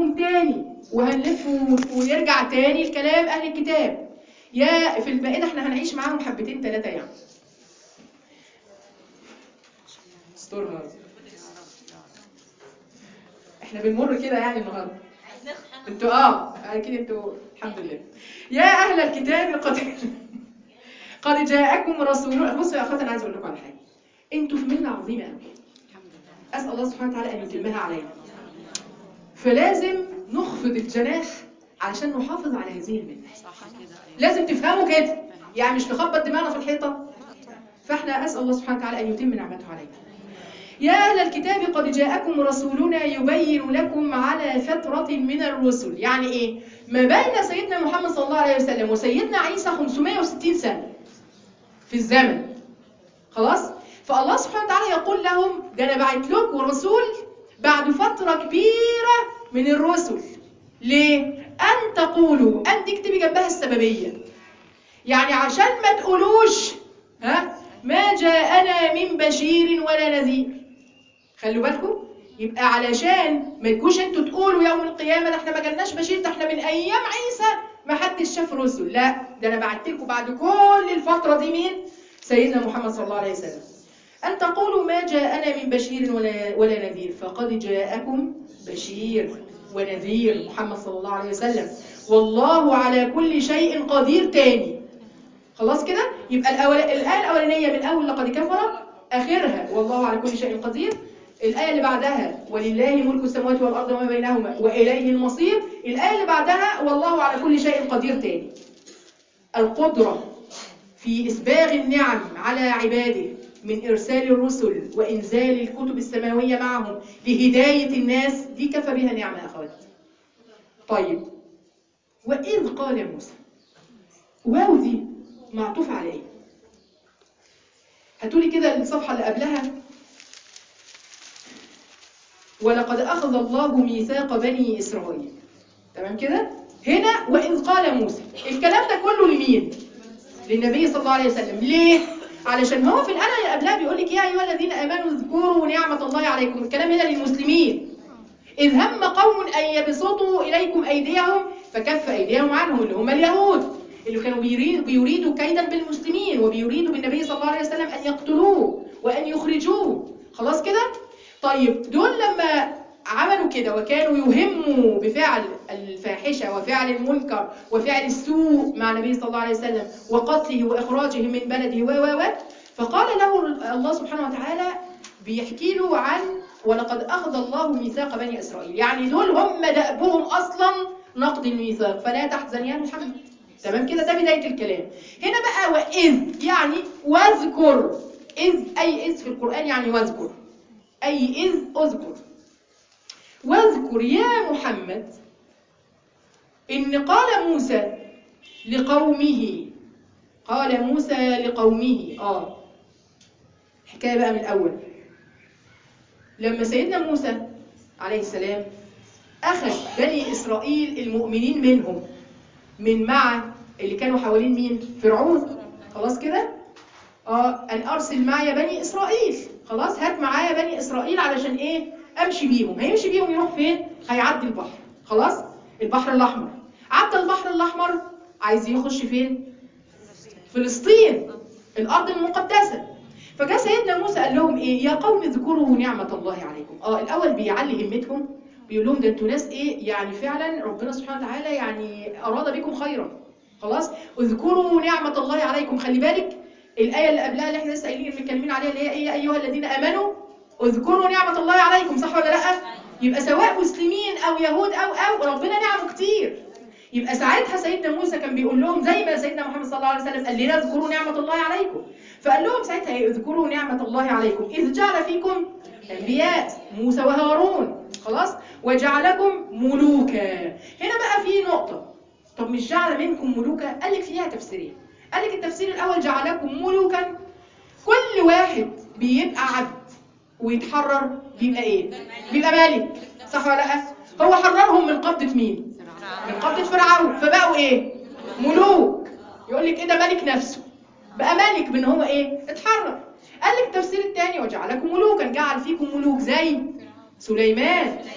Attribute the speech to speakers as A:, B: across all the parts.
A: لكم تاني وهنلف و- ويرجع تاني الكلام اهل الكتاب يا في المائده احنا هنعيش معاهم حبتين ثلاثه يعني استرها احنا بنمر كده يعني النهارده انتوا اه اكيد انتوا الحمد لله يا اهل الكتاب قد قد جاءكم رسول بصوا يا اخواتي انا عايز اقول لكم على حاجه انتوا في منه عظيمه قوي اسال الله سبحانه وتعالى ان يتمها علينا فلازم نخفض الجناح علشان نحافظ على هذه المنه لازم تفهموا كده يعني مش نخبط دماغنا في الحيطه فاحنا اسال الله سبحانه وتعالى ان يتم نعمته علينا يا أهل الكتاب قد جاءكم رسولنا يبين لكم على فترة من الرسل يعني إيه؟ ما بين سيدنا محمد صلى الله عليه وسلم وسيدنا عيسى 560 سنة في الزمن خلاص؟ فالله سبحانه وتعالى يقول لهم ده أنا بعت لكم رسول بعد فترة كبيرة من الرسل ليه؟ أن تقولوا أن تكتبي جنبها السببية يعني عشان ما تقولوش ها ما جاءنا من بشير ولا نذير خلوا بالكم يبقى علشان ما تجوش انتوا تقولوا يوم القيامه ده احنا ما جالناش بشير ده احنا من ايام عيسى ما حدش شاف رسل لا ده انا بعت لكم بعد كل الفتره دي مين سيدنا محمد صلى الله عليه وسلم ان تقولوا ما جاءنا من بشير ولا ولا نذير فقد جاءكم بشير ونذير محمد صلى الله عليه وسلم والله على كل شيء قدير تاني خلاص كده يبقى الأول... الآية الأولانية من أول لقد كفر آخرها والله على كل شيء قدير الآية اللي بعدها ولله ملك السماوات والأرض وما بينهما وإليه المصير الآية اللي بعدها والله على كل شيء قدير تاني القدرة في إسباغ النعم على عباده من إرسال الرسل وإنزال الكتب السماوية معهم لهداية الناس دي كفى بها نعمة يا أخوات طيب وإذ قال موسى واو دي معطوف على ايه هاتولي كده الصفحة اللي قبلها ولقد أخذ الله ميثاق بني إسرائيل تمام كده هنا وإذ قال موسى الكلام ده كله لمين للنبي صلى الله عليه وسلم ليه علشان هو في الآية اللي قبلها بيقول لك يا أيها الذين آمنوا اذكروا نعمة الله عليكم الكلام هنا للمسلمين إذ هم قوم أن يبسطوا إليكم أيديهم فكف أيديهم عنهم اللي هم اليهود اللي كانوا بيريدوا, بيريدوا كيدا بالمسلمين وبيريدوا بالنبي صلى الله عليه وسلم أن يقتلوه وأن يخرجوه خلاص كده؟ طيب دول لما عملوا كده وكانوا يهموا بفعل الفاحشة وفعل المنكر وفعل السوء مع النبي صلى الله عليه وسلم وقتله وإخراجه من بلده و و و فقال له الله سبحانه وتعالى بيحكي له عن ولقد أخذ الله ميثاق بني إسرائيل يعني دول هم دأبهم أصلا نقض الميثاق فلا تحزن يا محمد تمام كده ده بداية الكلام هنا بقى وإذ يعني واذكر إذ أي إذ في القرآن يعني واذكر أي إذ أذكر واذكر يا محمد إن قال موسى لقومه قال موسى لقومه آه حكاية بقى من الأول لما سيدنا موسى عليه السلام أخذ بني إسرائيل المؤمنين منهم من مع اللي كانوا حوالين مين فرعون خلاص كده اه ان ارسل معايا بني اسرائيل خلاص هات معايا بني اسرائيل علشان ايه امشي بيهم هيمشي بيهم يروح فين هيعدي البحر خلاص البحر الاحمر عدى البحر الاحمر عايز يخش فين فلسطين الارض المقدسه فجاء سيدنا موسى قال لهم ايه يا قوم اذكروا نعمه الله عليكم اه الاول بيعلي همتهم بيقول لهم ده انتوا ناس ايه يعني فعلا ربنا سبحانه وتعالى يعني اراد بكم خيرا خلاص اذكروا نعمه الله عليكم خلي بالك الايه اللي قبلها اللي احنا لسه قايلين متكلمين عليها اللي هي ايه يا ايها الذين امنوا اذكروا نعمه الله عليكم صح ولا لا يبقى سواء مسلمين او يهود او او ربنا نعمه كتير يبقى ساعتها سيدنا موسى كان بيقول لهم زي ما سيدنا محمد صلى الله عليه وسلم قال لنا اذكروا نعمه الله عليكم فقال لهم ساعتها ايه اذكروا نعمه الله عليكم اذ جعل فيكم انبياء موسى وهارون خلاص وجعلكم ملوكا هنا بقى في نقطه طب مش جعل منكم ملوكا قال لك فيها تفسيرين قال لك التفسير الاول جعلكم ملوكا كل واحد بيبقى عبد ويتحرر بيبقى ايه بيبقى ملك صح ولا لا هو حررهم من قبضه مين من قبضه فرعون فبقوا ايه ملوك يقول لك ايه ده ملك نفسه بقى ملك بان هو ايه اتحرر قال لك التفسير الثاني وجعلكم ملوكا جعل فيكم ملوك زي سليمان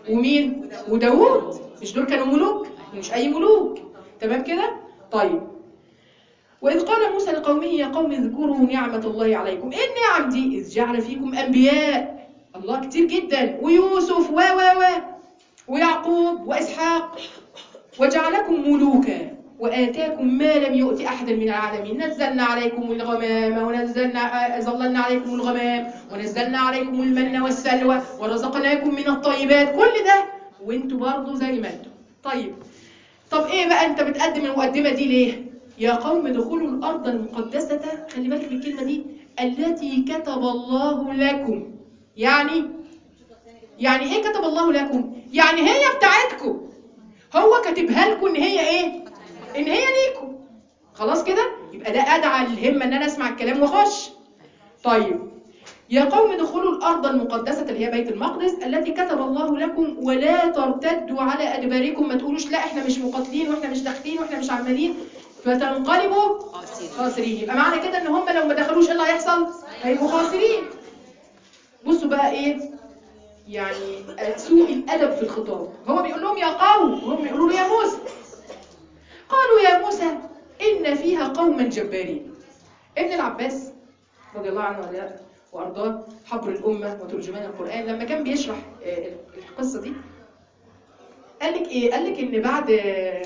A: ومين وداوود مش دول كانوا ملوك مش اي ملوك تمام كده طيب وإذ قال موسى لقومه يا قوم اذكروا نعمة الله عليكم إيه النعم دي إذ جعل فيكم أنبياء الله كتير جدا ويوسف و و و ويعقوب وإسحاق وجعلكم ملوكا وآتاكم ما لم يؤت أحدا من العالمين نزلنا عليكم الغمام ونزلنا ظللنا عليكم الغمام ونزلنا عليكم المن والسلوى ورزقناكم من الطيبات كل ده وانتوا برضه زي ما انتوا طيب طب ايه بقى انت بتقدم المقدمة دي ليه يا قوم ادخلوا الأرض المقدسة خلي بالك من الكلمة دي التي كتب الله لكم يعني يعني ايه كتب الله لكم يعني هي بتاعتكم هو كاتبها لكم ان هي ايه ان هي ليكم خلاص كده يبقى ده ادعى الهمه ان انا اسمع الكلام واخش طيب يا قوم ادخلوا الارض المقدسه اللي هي بيت المقدس التي كتب الله لكم ولا ترتدوا على ادباركم ما تقولوش لا احنا مش مقاتلين واحنا مش داخلين واحنا مش عمالين فتنقلبوا خاسرين يبقى معنى كده ان هم لو ما دخلوش ايه اللي هيحصل هيبقوا خاسرين بصوا بقى ايه يعني سوء الادب في الخطاب هو بيقول لهم يا قوم هم يقولوا له يا موسى قالوا يا موسى ان فيها قوما جبارين ابن العباس رضي الله عنه وارضاه حبر الامه وترجمان القران لما كان بيشرح القصه دي قال لك ايه قال لك ان بعد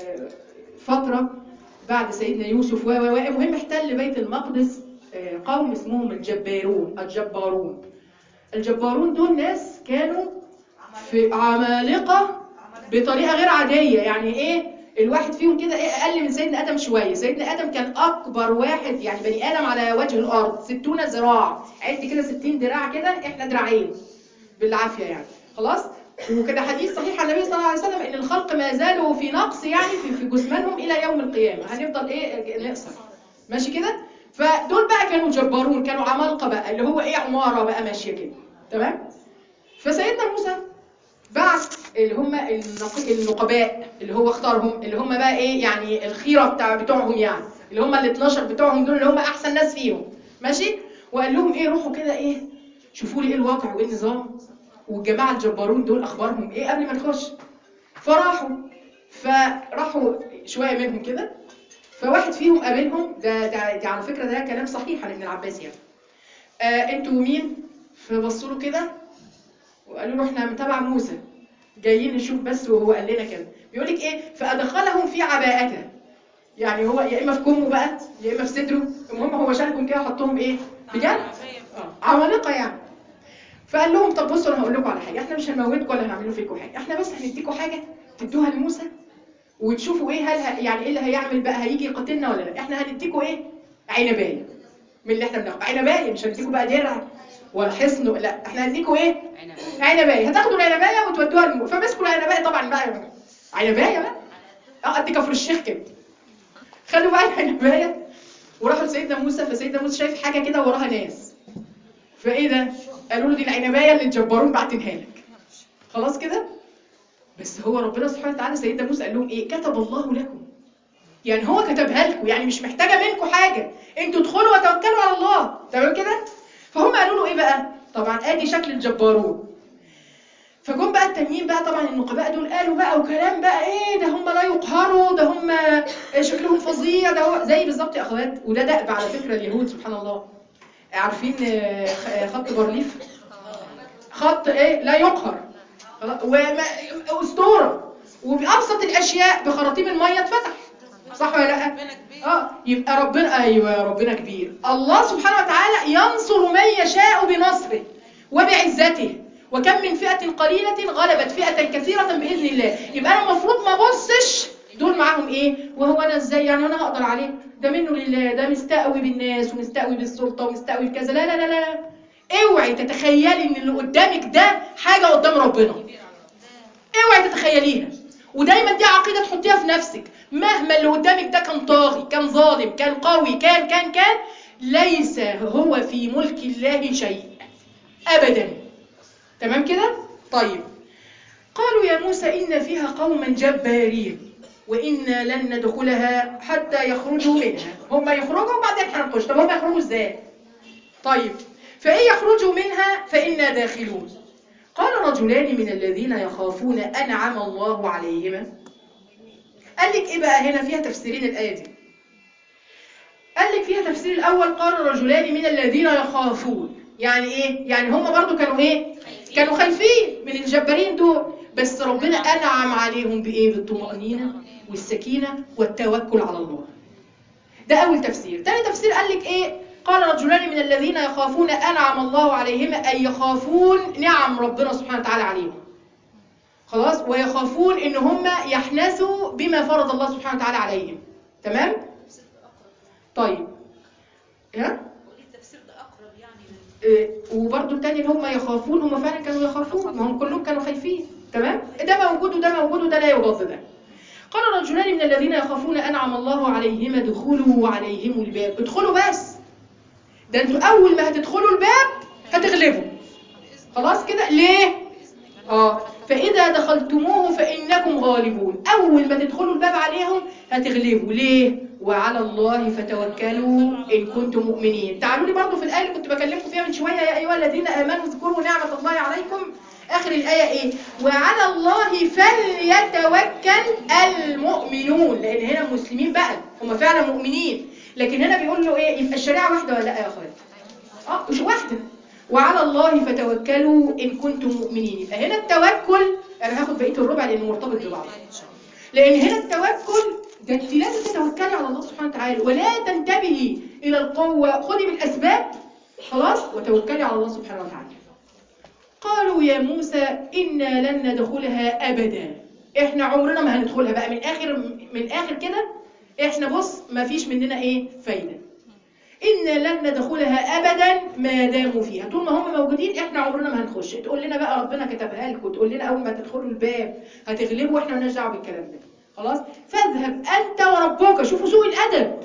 A: فتره بعد سيدنا يوسف و و المهم احتل بيت المقدس قوم اسمهم الجبارون الجبارون الجبارون دول ناس كانوا في عمالقة بطريقة غير عادية يعني ايه الواحد فيهم كده ايه اقل من سيدنا ادم شوية سيدنا ادم كان اكبر واحد يعني بني ادم على وجه الارض ستون ذراع عد كده ستين دراع كده احنا دراعين بالعافية يعني خلاص وكده حديث صحيح عن النبي صلى الله عليه وسلم ان الخلق ما زالوا في نقص يعني في, في جسمانهم الى يوم القيامة هنفضل ايه نقصر ماشي كده فدول بقى كانوا جبارون كانوا عمالقة بقى اللي هو ايه عمارة بقى ماشية كده تمام فسيدنا موسى بعت اللي هم النقباء اللي هو اختارهم اللي هم بقى ايه يعني الخيرة بتاع بتوعهم يعني اللي هم ال 12 بتوعهم دول اللي هم احسن ناس فيهم ماشي وقال لهم ايه روحوا كده ايه شوفوا لي ايه الوضع وايه النظام والجماعة الجبارون دول اخبارهم ايه قبل ما تخش فراحوا فراحوا شوية منهم كده فواحد فيهم قابلهم ده, ده, ده على فكرة ده كلام صحيح عن ابن العباس يعني آه انتوا مين فبصوا له كده وقالوا له احنا تبع موسى جايين نشوف بس وهو قال لنا كده بيقول لك ايه فادخلهم في عباءته يعني هو يا اما في كمه بقى يا اما في صدره المهم هو شالهم كده وحطهم ايه بجد اه عمالقه يعني فقال لهم طب بصوا انا هقول لكم على حاجه احنا مش هنموتكم ولا هنعمل فيكم حاجه احنا بس هنديكم حاجه تدوها لموسى وتشوفوا ايه هل يعني ايه اللي هيعمل بقى هيجي يقاتلنا ولا لا احنا هنديكم ايه عنبايه من اللي احنا بناخده عنبايه مش هنديكم بقى درع ولا حصن لا احنا هنديكم ايه عنبايه هتاخدوا العنبايه وتودوها للمو فمسكوا العنبايه طبعا بقى عنبايه بقى اه قد كفر الشيخ كده خدوا بقى العنبايه وراحوا لسيدنا موسى فسيدنا موسى شايف حاجه كده وراها ناس فايه ده قالوا له دي العنبايه اللي الجبارون باعتينها لك خلاص كده بس هو ربنا سبحانه وتعالى سيدنا موسى قال لهم ايه كتب الله لكم يعني هو كتبها لكم يعني مش محتاجه منكم حاجه انتوا ادخلوا وتوكلوا على الله تمام كده فهم قالوا له ايه بقى طبعا ادي شكل الجبارون فجم بقى التانيين بقى طبعا النقباء دول قالوا بقى وكلام بقى ايه ده هم لا يقهروا ده هم شكلهم فظيع ده هو زي بالظبط يا اخوات وده دأب على فكره اليهود سبحان الله عارفين خط بارليف خط ايه لا يقهر واسطوره وبابسط الاشياء بخراطيم الميه اتفتح صح ولا لا اه يبقى ربنا ايوه ربنا كبير الله سبحانه وتعالى ينصر من يشاء بنصره وبعزته وكم من فئة قليلة غلبت فئة كثيرة بإذن الله يبقى أنا المفروض ما بصش دول معاهم إيه وهو أنا إزاي يعني أنا هقدر عليه ده منه لله ده مستقوي بالناس ومستقوي بالسلطة ومستقوي بكذا لا لا لا لا اوعي تتخيلي ان اللي قدامك ده حاجة قدام ربنا اوعي تتخيليها ودايما دي عقيدة تحطيها في نفسك مهما اللي قدامك ده كان طاغي كان ظالم كان قوي كان كان كان ليس هو في ملك الله شيء أبدا تمام كده؟ طيب قالوا يا موسى إن فيها قوما جبارين وإنا لن ندخلها حتى يخرجوا منها هم يخرجوا وبعدين هنخش طب هم يخرجوا ازاي؟ طيب فإن يخرجوا منها فإنا داخلون قال رجلان من الذين يخافون أنعم الله عليهما قال لك إيه بقى هنا فيها تفسيرين الآية دي قال لك فيها تفسير الأول قال رجلان من الذين يخافون يعني إيه؟ يعني هم برضو كانوا إيه؟ كانوا خايفين من الجبارين دول بس ربنا أنعم عليهم بإيه؟ بالطمأنينة والسكينة والتوكل على الله ده أول تفسير تاني تفسير قال لك إيه؟ قال رجلان من الذين يخافون أنعم الله عليهما أي يخافون نعم ربنا سبحانه وتعالى عليهم خلاص ويخافون ان هم يحنثوا بما فرض الله سبحانه وتعالى عليهم تمام طيب ها
B: التفسير ده اقرب يعني من
A: إيه، وبرضو التاني اللي هم يخافون هم فعلا كانوا يخافون ما هم كلهم كانوا خايفين تمام ده موجود وده موجود وده لا يضاد ده قال رجلان من الذين يخافون انعم الله عليهما ادخلوا عليهم الباب ادخلوا بس ده انتوا اول ما هتدخلوا الباب هتغلبوا خلاص كده ليه اه فاذا دخلتموه فانكم غالبون اول ما تدخلوا الباب عليهم هتغلبوا ليه وعلى الله فتوكلوا ان كنتم مؤمنين تعالوا لي برضو في الايه اللي كنت بكلمكم فيها من شويه يا ايها الذين امنوا اذكروا نعمه الله عليكم اخر الايه ايه وعلى الله فليتوكل المؤمنون لان هنا المسلمين بقى هم فعلا مؤمنين لكن هنا بيقول له ايه يبقى الشريعه واحده ولا لا يا اخوات اه مش واحده وعلى الله فتوكلوا ان كنتم مؤمنين يبقى هنا التوكل انا هاخد بقيه الربع لانه مرتبط ببعض لان هنا التوكل ده انت لازم تتوكلي على الله سبحانه وتعالى ولا تنتبهي الى القوه خدي بالاسباب خلاص وتوكلي على الله سبحانه وتعالى قالوا يا موسى انا لن ندخلها ابدا احنا عمرنا ما هندخلها بقى من اخر من اخر كده احنا بص ما فيش مننا ايه فايده إنا لن ندخلها أبدا ما داموا فيها طول ما هم موجودين إحنا عمرنا ما هنخش تقول لنا بقى ربنا كتبها لكم تقول لنا أول ما تدخلوا الباب هتغلبوا وإحنا مالناش دعوه بالكلام ده خلاص فاذهب أنت وربك شوفوا سوء الأدب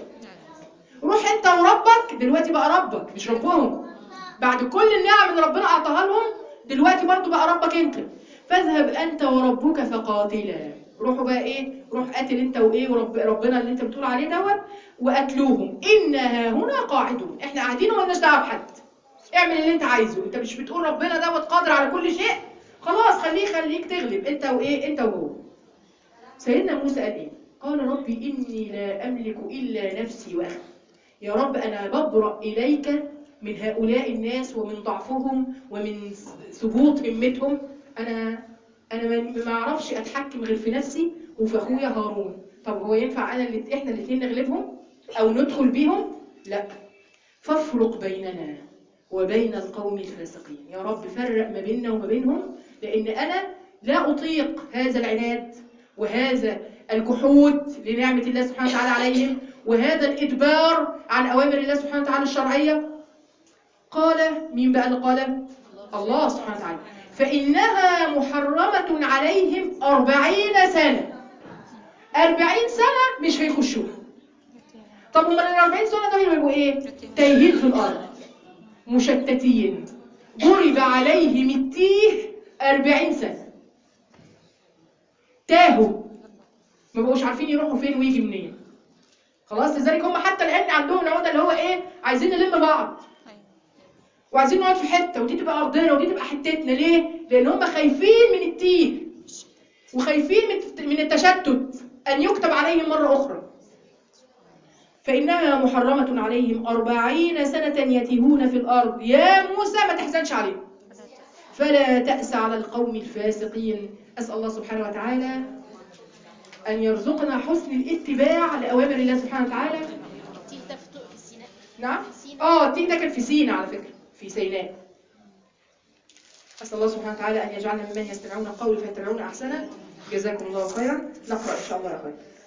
A: روح أنت وربك دلوقتي بقى ربك مش ربهم بعد كل النعم اللي ربنا أعطاها لهم دلوقتي برضو بقى ربك أنت فاذهب أنت وربك فقاتلا روحوا بقى ايه روح قاتل انت وايه ورب ربنا اللي انت بتقول عليه دوت وقتلوهم انها هنا قاعدون احنا قاعدين ومالناش دعوه بحد اعمل اللي انت عايزه انت مش بتقول ربنا دوت قادر على كل شيء خلاص خليه خليك تغلب انت وايه انت وهو سيدنا موسى قال ايه قال ربي اني لا املك الا نفسي واخي يا رب انا ببرأ اليك من هؤلاء الناس ومن ضعفهم ومن ثبوت همتهم انا انا ما ما اعرفش اتحكم غير في نفسي وفي اخويا هارون طب هو ينفع انا اللي احنا الاثنين نغلبهم او ندخل بيهم لا فافرق بيننا وبين القوم الفاسقين يا رب فرق ما بيننا وما بينهم لان انا لا اطيق هذا العناد وهذا الجحود لنعمه الله سبحانه وتعالى عليهم وهذا الادبار عن اوامر الله سبحانه وتعالى الشرعيه قال مين بقى اللي قال الله سبحانه وتعالى فإنها محرمة عليهم أربعين سنة أربعين سنة مش هيخشوها طب امال الأربعين سنة دول يبقوا إيه؟ تايهين في الأرض مشتتين ضرب عليهم التيه أربعين سنة تاهوا ما بقوش عارفين يروحوا فين ويجي منين خلاص لذلك هم حتى الآن عندهم العقدة اللي هو إيه؟ عايزين نلم بعض وعايزين نقعد في حته ودي تبقى ارضنا ودي تبقى حتتنا ليه لان هم خايفين من التيه وخايفين من من التشتت ان يكتب عليهم مره اخرى فانها محرمه عليهم أربعين سنه يتيهون في الارض يا موسى ما تحزنش عليهم فلا تأس على القوم الفاسقين أسأل الله سبحانه وتعالى أن يرزقنا حسن الاتباع لأوامر الله سبحانه وتعالى
C: التيه ده في طو- في سيناء
A: نعم
C: في سيناء
A: اه التيه ده كان في سينا على فكرة في سيناء أسأل الله سبحانه وتعالى أن يجعلنا ممن يستمعون القول فيتبعون أحسنه جزاكم الله خيرا نقرأ إن شاء الله يا أخوان